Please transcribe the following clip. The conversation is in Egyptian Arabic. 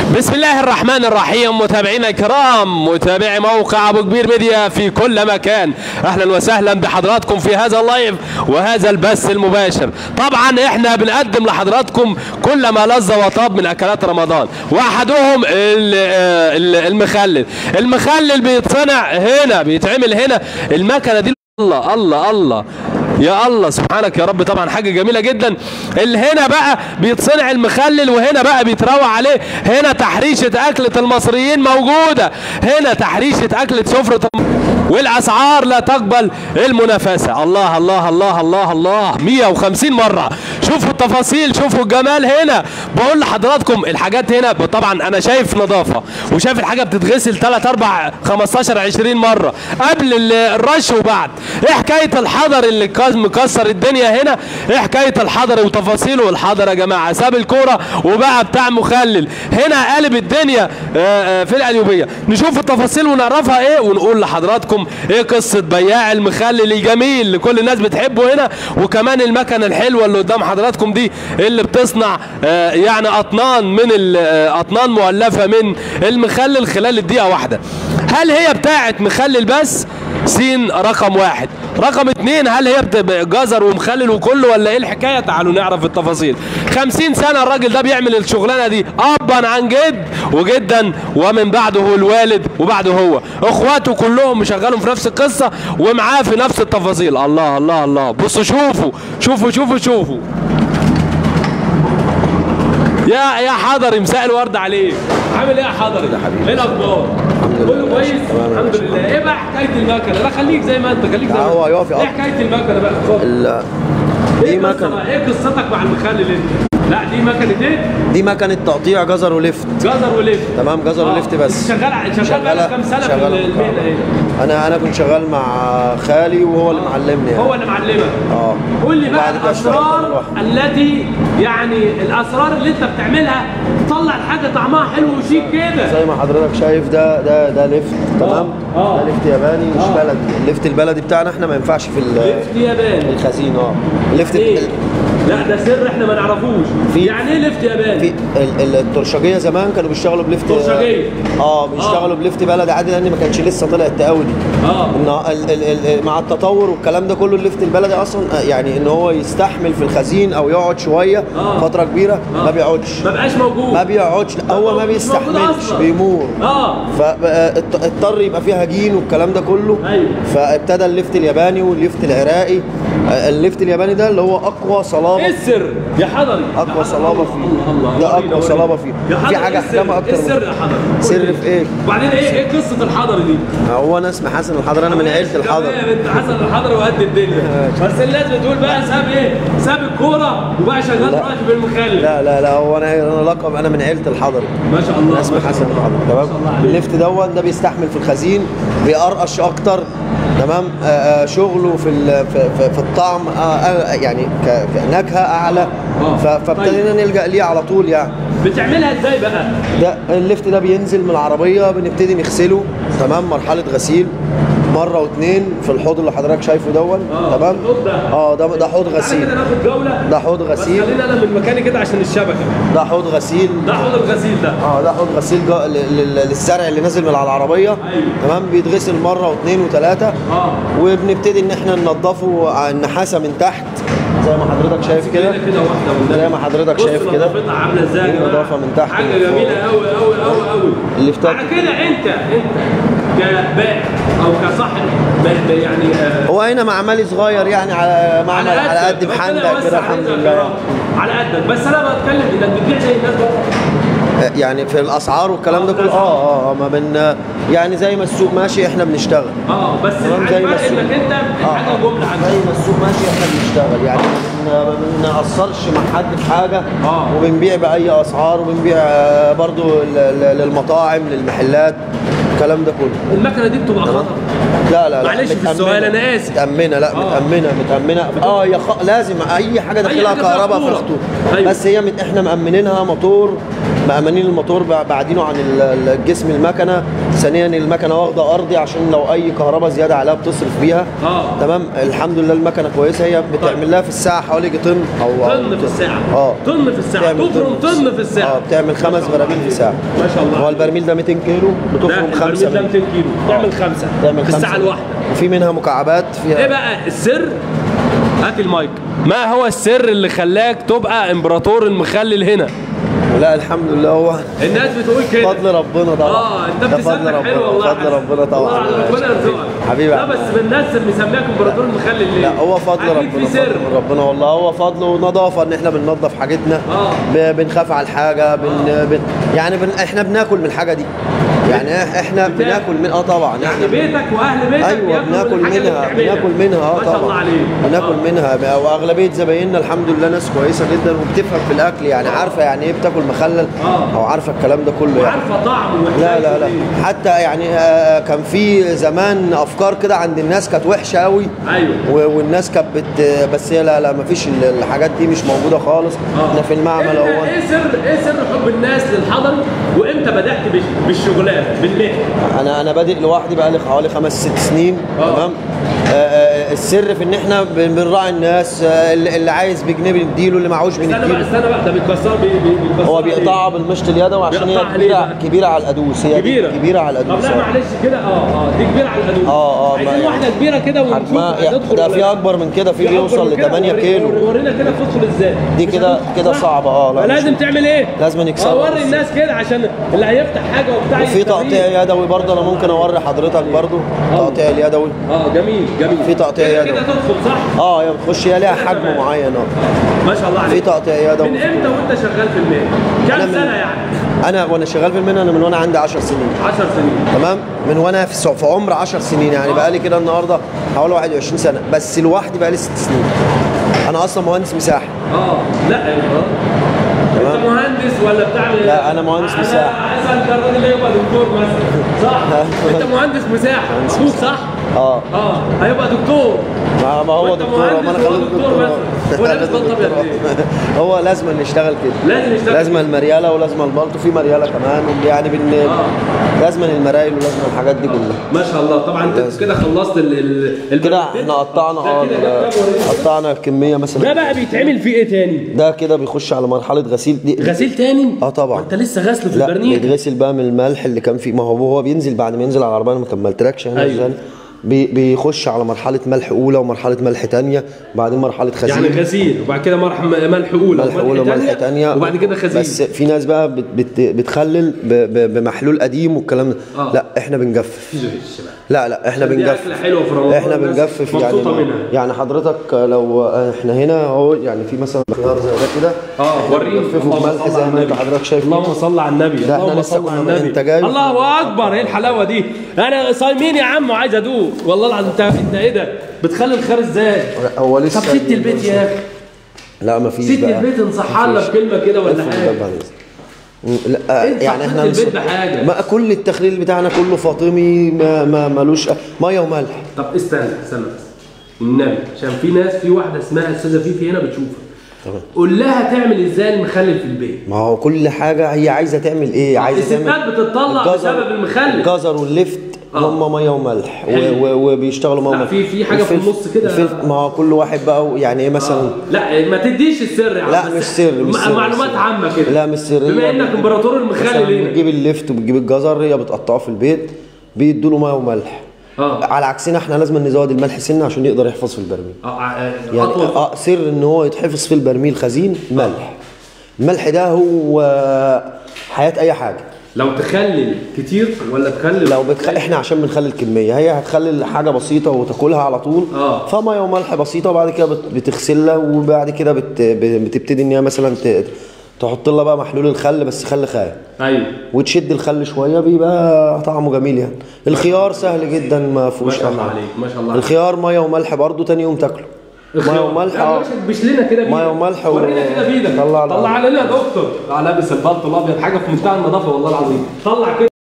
بسم الله الرحمن الرحيم متابعينا الكرام متابعي موقع ابو كبير ميديا في كل مكان اهلا وسهلا بحضراتكم في هذا اللايف وهذا البث المباشر طبعا احنا بنقدم لحضراتكم كل ما لذ وطاب من اكلات رمضان واحدهم ال- ال- المخلل المخلل بيتصنع هنا بيتعمل هنا المكنه دي الله الله الله يا الله سبحانك يا رب طبعا حاجه جميله جدا اللي هنا بقى بيتصنع المخلل وهنا بقى بيتروى عليه هنا تحريشه اكله المصريين موجوده هنا تحريشه اكله سفره والاسعار لا تقبل المنافسه الله الله الله الله الله 150 مره شوفوا التفاصيل شوفوا الجمال هنا بقول لحضراتكم الحاجات هنا طبعا انا شايف نظافه وشايف الحاجه بتتغسل 3 4 15 20 مره قبل ال- الرش وبعد ايه حكايه الحضر اللي كاز- مكسر الدنيا هنا ايه حكايه الحضر وتفاصيله الحضر يا جماعه ساب الكوره وبقى بتاع مخلل هنا قلب الدنيا آه، آه، في القليوبيه نشوف التفاصيل ونعرفها ايه ونقول لحضراتكم ايه قصه بياع المخلل الجميل اللي كل الناس بتحبه هنا وكمان المكنه الحلوه اللي قدام حضراتكم دي اللي بتصنع آه، يعني اطنان من ال- آه، اطنان مؤلفه من المخلل خلال الدقيقه واحده هل هي بتاعت مخلل بس سين رقم واحد رقم اتنين هل هي بتبقى جزر ومخلل وكله ولا ايه الحكايه تعالوا نعرف التفاصيل خمسين سنه الراجل ده بيعمل الشغلانه دي ابا عن جد وجدا ومن بعده الوالد وبعده هو اخواته كلهم مشغلهم في نفس القصه ومعاه في نفس التفاصيل الله الله الله بصوا شوفوا شوفوا شوفوا شوفوا يا يا حضري مساء الورد عليك عامل ايه يا حضري ده حبيبي. ايه الاخبار كله كويس تمام يا الحمد باشا. لله ايه بقى حكايه المكنه لا خليك زي ما انت خليك زي لا، ما هو انت. يقف يقف. ايه حكايه المكنه بقى اتفضل. ال- ايه دي قصة مكنه بقى؟ ايه قصتك مع المخلل انت لا دي مكنه ايه دي مكنه تقطيع جزر ولفت جزر وليفت تمام جزر آه. ولفت بس شغال ع- شغال بقالك كام سنه في شغالة المهنه ايه انا انا كنت شغال مع خالي وهو اللي معلمني يعني هو اللي معلمك اه قول لي بقى وبعد كده اشتغلت أنا الاسرار لوحدي. التي يعني الاسرار اللي انت بتعملها تطلع الحاجه طعمها حلو وشيك كده زي ما حضرتك شايف ده ده ده لفت تمام آه. ده لفت ياباني مش آه. بلدي اللفت البلدي بتاعنا احنا ما ينفعش في ال- لفت ياباني الخزين اه اللفت ايه ال- لا ده سر احنا ما نعرفوش في- يعني ايه لفت ياباني في ال- ال- الترشجيه زمان كانوا بيشتغلوا بلفت ترشجية. اه بيشتغلوا بلفت بلدي عادي لان ما كانش لسه طلع التقاوي دي اه ان ال ال ال مع التطور والكلام ده كله الليفت البلدي اصلا آه، يعني ان هو يستحمل في الخزين او يقعد شويه آه. فتره كبيره آه. ما بيقعدش ما بقاش موجود ما بيقعدش لا هو ما مش موجود بيستحملش أصلاً. بيمور اه فاضطر يبقى فيها هجين والكلام ده كله أيوة. فابتدى الليفت الياباني والليفت العراقي آه، الليفت الياباني ده اللي هو اقوى ايه صلابه السر يا حضري اقوى صلابه فيه الله الله ده ورينا، اقوى ورينا. صلابه فيه يا حضري في حاجه إيه السر؟ احكامها اكتر ايه السر من يا حضري سر قول لي. في ايه؟ وبعدين ايه ايه قصه الحضري دي هو انا اسمي حسن الحضر انا من عيله الحضر يا بنت حسن الحضري وقد الدنيا بس الناس بتقول بقى ساب ايه ساب الكوره وبقى شغال لا. دلوقتي بالمخالف لا لا لا هو انا انا لقب انا من عيله الحضر ما شاء الله انا اسمي ما شاء حسن الله. الحضر ما تمام شاء الله عليك. الليفت دون ده بيستحمل في الخزين بيقرقش اكتر تمام آه، آه، شغله في ال- في, في, في الطعم آه، آه، يعني ك- كنكهه اعلى آه. ف- فابتدينا نلجا ليه على طول يعني بتعملها ازاي بقى ده الليفت ده بينزل من العربيه بنبتدي نغسله تمام مرحله غسيل مره واتنين في الحوض اللي حضرتك شايفه دون آه، تمام الحوض ده. اه ده ده حوض تعالى غسيل كده ناخد جوله ده حوض بس غسيل خلينا انا من مكاني كده عشان الشبكه ده حوض غسيل ده حوض الغسيل ده اه ده حوض غسيل جا... ل- ل- للزرع اللي نازل من على العربيه أيوة. تمام بيتغسل مره واثنين وثلاثه اه وبنبتدي ان احنا ننضفه على النحاسه من تحت زي ما حضرتك شايف كده كده كده واحده والنبي. زي ما حضرتك بص شايف كده. نظافتها عامله ازاي يا دي جماعة. نظافة من تحت حاجه ومن فوق. جميله قوي قوي قوي قوي اللي في تحت. على كده انت انت كبائع او كصاحب ب- ب- يعني آه، هو هنا معملي صغير يعني على معمل على قد ربنا بحندق يوسع كده الحمد عليك يا لله كرام. على قدك بس انا بتكلم انك بتبيع زي الناس بره آه، يعني في الاسعار والكلام ده كله اه اه آه، ما بن يعني زي ما السوق ماشي احنا بنشتغل اه بس تمام، زي ما الفرق السوق. انك انت الحاجه آه. جمله عندك زي ما السوق ماشي احنا بنشتغل يعني ما بن- ما بنقصرش مع حد في حاجه آه. وبنبيع باي اسعار وبنبيع آه، برضو ل- ل- للمطاعم للمحلات الكلام ده كله المكنه دي بتبقى تمام خطر لا لا لا معلش في متأمنة. السؤال، أنا آسف. متأمنة لا آه. متأمنة متأمنة اه يا خ... لازم اي حاجة داخلها حاجة فيها كهرباء خطورة. فيها خطورة أيوة. بس هي مت... احنا مأمنينها موتور مأمنين الموتور بع- بعدينه عن ال- ال- الجسم المكنة ثانيا ثانيا المكنه واخده ارضي عشان لو اي كهرباء زياده عليها بتصرف بيها آه. تمام الحمد لله المكنه كويسه هي بتعمل لها في الساعه حوالي يجي طن او أو طن في الساعه اه طن في الساعه بتعمل تفرم طن في الساعه اه بتعمل خمس براميل في الساعه ما شاء الله هو البرميل ده 200 كيلو لا بتفرم البرميل خمسه ده 200 منه. كيلو تعمل خمسه تعمل في خمسة. الساعه الواحده وفي منها مكعبات فيها ايه بقى السر هات المايك ما هو السر اللي خلاك تبقى امبراطور المخلل هنا لا الحمد لله هو الناس بتقول كده فضل ربنا طبعا اه انت ده فضل ابتسامتك ربنا حلوه والله فضل ربنا طبعا والله ربنا يرزقك حبيبي لا بس من الناس اللي مسمياك امبراطور المخلل ليه؟ لا هو فضل أكيد ربنا في سر فضل من ربنا والله هو فضل ونظافه ان احنا بننظف حاجتنا آه. ب- بنخاف على الحاجه بن... بن... يعني بن... احنا بناكل من الحاجه دي يعني إح- احنا بتاكل. بناكل من اه طبعا يعني احنا بيتك واهل بيتك ايوه بياكلوا بناكل من الحاجة اللي منها بتعملها. بناكل منها اه ما شاء الله طبعا عليك بناكل آه. منها واغلبيه زبايننا الحمد لله ناس كويسه جدا وبتفهم في الاكل يعني عارفه يعني ايه بتاكل مخلل آه. او عارفه الكلام ده كله يعني وعارفه طعمه لا لا لا وحكايته حتى يعني آه، كان في زمان افكار كده عند الناس كانت وحشه قوي إيه. ايوه و- والناس كانت بت بس هي لا لا مفيش ال- الحاجات دي مش موجوده خالص آه. احنا في المعمل إنت اهو ايه سر ايه سر حب الناس للحضري وامتى بدات بال- بالشغلانه بالمهنه انا انا بادئ لوحدي بقالي حوالي خمس ست سنين آه. تمام آه، آه، السر في ان احنا بن- بنراعي الناس آه، اللي اللي عايز بجنيه بنديله اللي معهوش استنى بقى بنديله استنى بقى ده بيتكسر بي- بي- بيتكسر هو عليه. بيقطعها بالمشط اليدوي عشان هي بيقطعها ليه كبيره بقى؟ كبيره على القدوس هي دي كبيره كبيره على طب القدوس لا آه. معلش كده اه اه دي كبيره على القدوم آه، آه، ما عايزين يعني- واحده كبيره كده ونشوف حجمها هتدخل ده ولا في لا. اكبر من كده في في أكبر بيوصل من ل كده؟ 8 وري- كيلو وري- ورينا كده تدخل ازاي دي مش كده هتدخل. كده صعبه اه لا فلازم مش- تعمل ايه؟ لازم نكسرها اه وري بس. الناس كده عشان اللي هيفتح حاجه وبتاع وفي يستفيد. تقطيع يدوي برضه انا ممكن اوري حضرتك برضه تقطيع اليدوي اه جميل جميل في تقطيع كده يدوي. كده تدخل صح؟ اه هي بتخش هي ليها حجم معين اه ما شاء الله عليك في تقطيع يدوي من امتى وانت شغال في المهنه؟ أنا كام من- سنه يعني؟ انا وانا شغال في المهنه انا من وانا عندي 10 سنين 10 سنين تمام من وانا في سع- في عمر 10 سنين يعني آه. بقالي كده النهارده حوالي 21 سنه بس لوحدي بقالي 6 سنين انا اصلا مهندس مساحه اه لا اه انت تمام. مهندس ولا بتعمل لا، أنا مهندس مساحة. انا اسال ده الراجل اللي يبقى دكتور مثلا صح؟ انت مهندس مساحه مظبوط صح؟ اه اه هيبقى دكتور ما ما هو وأنت دكتور مهندس ما انا وهو خليته دكتور دكتور مثلا. هو لابس بلطو أبيض هو لازم نشتغل كده لازم يشتغل لازم المرياله ولازم البلطو في مرياله كمان يعني بن آه. لازم المرايل ولازم الحاجات دي كلها ما شاء الله طبعا انت كده خلصت ال ال كده البلوتين. احنا قطعنا ده اه كده ده وريني. قطعنا كميه ده مثلا بقى بيتعمل فيه ايه تاني؟ ده كده بيخش على مرحله غسيل دي غسيل تاني؟ اه طبعا. انت لسه غسله في لا البرنيل بيتغسل بقى من الملح اللي كان فيه ما هو هو بينزل بعد ما ينزل على العربيه انا ما كملتلكش هنا أيوة. أيوة. بي بيخش على مرحله ملح اولى ومرحله ملح ثانيه بعدين مرحله خزين يعني غسيل وبعد كده مرح ملح اولى ملح اولى وملح ثانيه وبعد كده خزين بس في ناس بقى بت بت بتخلل ب ب بمحلول قديم والكلام ده آه. لا احنا بنجفف في زهش بقى لا لا احنا دي بنجفف أكلة حلوة في رمضان، احنا الناس بنجفف يعني مبسوطة منها. يعني حضرتك لو احنا هنا اهو يعني في مثلا خيار زي ده كده اه وريني بنجففه اللهم بملح صل زي على ما انت النبي. حضرتك شايف كده. اللهم صل على النبي ده احنا اللهم لسه صل كنا على من- النبي انت جاي- الله اكبر ايه الحلاوه دي انا صايمين يا عم وعايز ادوق والله العظيم انت انت ايه ده بتخلي الخير ازاي هو طب لسه ست البيت يا اخي لا ما فيش ست بقى البيت انصحها لنا بكلمه كده ولا افرض حاجه ده بعد إذنك. م- لا انت يعني احنا حطيت البيت نص- بحاجة. ما كل التخليل بتاعنا كله فاطمي ما ما ملوش ميه وملح طب استنى استنى بس النبي عشان في ناس في واحده اسمها استاذه فيفي هنا بتشوفك تمام. قول لها تعمل ازاي المخلل في البيت ما هو كل حاجه هي عايزه تعمل ايه عايزه الستات تعمل بتطلع الجزر- بسبب المخلل. الجزر واللفت آه. هم ميه وملح و- حلو. و- وبيشتغلوا ميه لا، وملح في- في حاجة في الفلفل- النص كده. الفلفل- ما هو كل واحد بقى يعني ايه مثلا لا ما تديش السر يا عم لا بس مش سر مش م- سر معلومات مش سر. عامه كده لا مش سر بما هي انك بت- امبراطور مثلا المخلل هنا بتجيب اللفت وبتجيب الجزر هي بتقطعه في البيت بيدوا له ميه وملح اه على عكسنا احنا لازم نزود الملح سنه عشان يقدر يحفظ في البرميل آه، آه، يعني اطول اه سر ان هو يتحفظ في البرميل خزين ملح الملح ده هو حياه اي حاجه لو تخلل كتير ولا تخلل لو بتخ... احنا عشان بنخلي الكميه هي هتخلي حاجه بسيطه وتاكلها على طول آه. فميه وملح بسيطه وبعد كده بت... بتغسلها وبعد كده بت... ب- بتبتدي ان هي مثلا ت... تحط لها بقى محلول الخل بس خل خام ايوه وتشد الخل شويه بيبقى طعمه جميل يعني الخيار سهل جدا ما ما فيهوش شاء أي الله حاجة. عليك ما شاء الله عليك الخيار ميه وملح برضو تاني يوم تاكله ميه وملح لا، اه ماشي، بش لنا كده مية وملح و- ورينا كده بايدك طلع طلع لنا يا دكتور آه، لابس البلطو الابيض حاجه في منتهى النظافه والله العظيم طلع كده